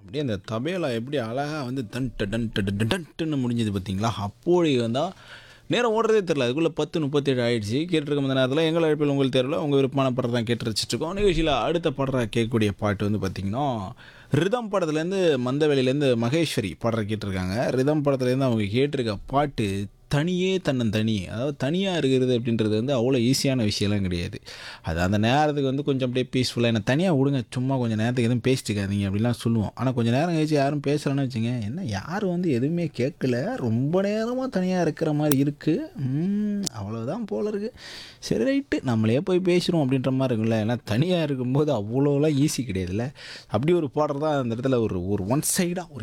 அப்படியே அந்த தபேலா எப்படி அழகாக வந்து டன் ட டன் ட டன் ட டன்ட்டுன்னு முடிஞ்சது பார்த்தீங்களா அப்போடி வந்தால் நேரம் ஓடுறதே தெரில அதுக்குள்ளே பத்து முப்பத்தேழு ஆயிடுச்சு கேட்டிருக்க அந்த நேரத்தில் எங்கள் அழைப்பில் உங்கள் தேர்வில் உங்கள் விருப்பமான படம் தான் கேட்டு ரசிச்சிட்ருக்கோம் நிகழ்ச்சியில் அடுத்த பாடுற கேட்கக்கூடிய பாட்டு வந்து பார்த்திங்கன்னா ரிதம் படத்துலேருந்து மந்தவெளியிலேருந்து மகேஸ்வரி பாடுற கேட்டிருக்காங்க ரிதம் படத்துலேருந்து அவங்க கேட்டிருக்க பாட்டு தனியே தன்னன் தனி அதாவது தனியாக இருக்கிறது அப்படின்றது வந்து அவ்வளோ ஈஸியான விஷயம்லாம் கிடையாது அது அந்த நேரத்துக்கு வந்து கொஞ்சம் அப்படியே பீஸ்ஃபுல்லாக என்ன தனியாக விடுங்க சும்மா கொஞ்சம் நேரத்துக்கு எதுவும் பேசிட்டுக்காதீங்க அப்படிலாம் சொல்லுவோம் ஆனால் கொஞ்சம் நேரம் கழிச்சு யாரும் பேசுகிறேன்னு வச்சுங்க என்ன யாரும் வந்து எதுவுமே கேட்கல ரொம்ப நேரமாக தனியாக இருக்கிற மாதிரி இருக்குது அவ்வளோதான் போல இருக்குது சரி ரைட்டு நம்மளே போய் பேசுகிறோம் அப்படின்ற மாதிரி இருக்குல்ல ஏன்னா தனியாக இருக்கும்போது அவ்வளோலாம் ஈஸி கிடையாதுல்ல அப்படி ஒரு பாடுறதா அந்த இடத்துல ஒரு ஒரு ஒன் சைடாக ஒரு